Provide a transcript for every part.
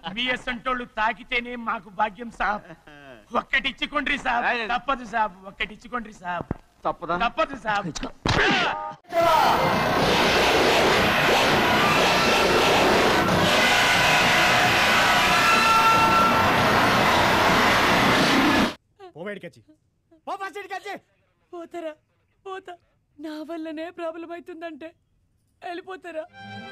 మీ అసంటోళ్ళు తాకితేనే మాకు భాగ్యం సాబ్ ఒక్కటిచ్చుకోండ్రి సాబ్ తప్పదు సాబ్ ఒక్కటిచ్చుకోండ్రి సాబ్ తప్పదా తప్పదు సాబ్ పోతారా పోతా నా వల్లనే ప్రాబ్లం అవుతుందంటే వెళ్ళిపోతారా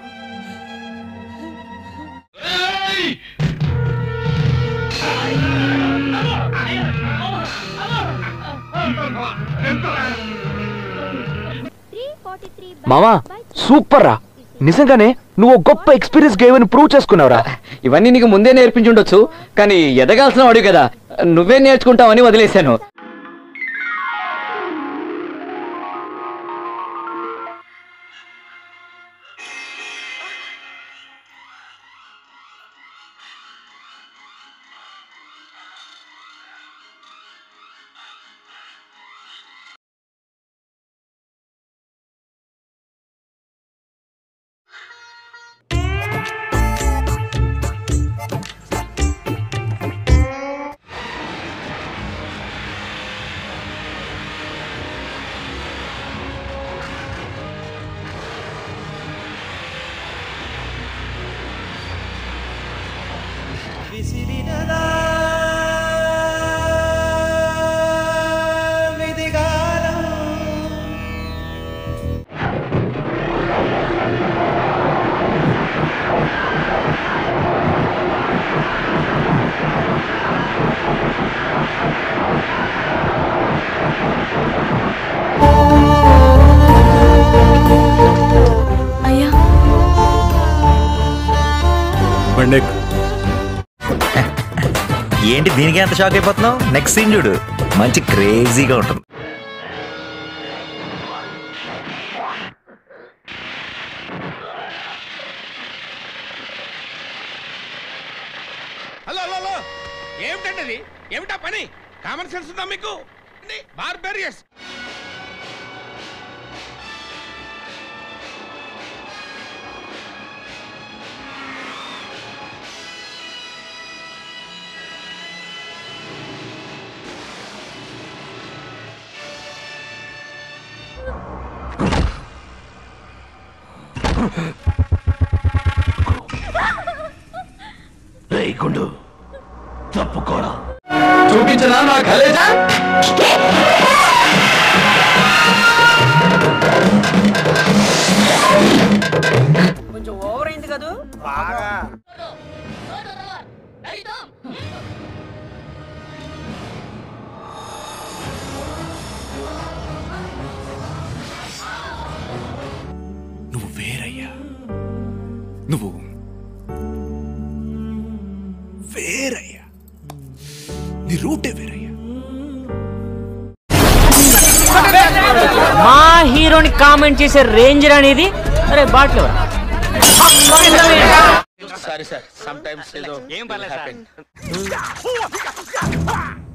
మామా సూపర్ రా నిజంగానే నువ్వు ఒక గొప్ప ఎక్స్పీరియన్స్ గేమ్ అని ప్రూవ్ చేసుకున్నావురా ఇవన్నీ నీకు ముందే నేర్పించుండొచ్చు కానీ ఎదగాల్సిన వాడు కదా నువ్వే నేర్చుకుంటావని వదిలేశాను అయ్యా ఏంటి దీనికి ఎంత షాక్ అయిపోతున్నావు నెక్స్ట్ సీన్ చూడు మంచి క్రేజీగా ఉంటుంది హలో హలో హలో ఏమిటండి అది ఏమిటా పని కామన్ సెన్స్ ఉందా మీకు బార్బేరియస్ చూపించనా నా కలేజా కొంచెం ఓవర్ అయింది కదా నువ్వు వేరయ్యా నువ్వు వేరయ్యా నీ రూటే వేరయ్యా మా హీరోని కామెంట్ చేసే రేంజర్ అనేది అరే బాట్లు సారీ సార్ సమ్ టైమ్స్ ఏదో ఏం పర్లేదు సార్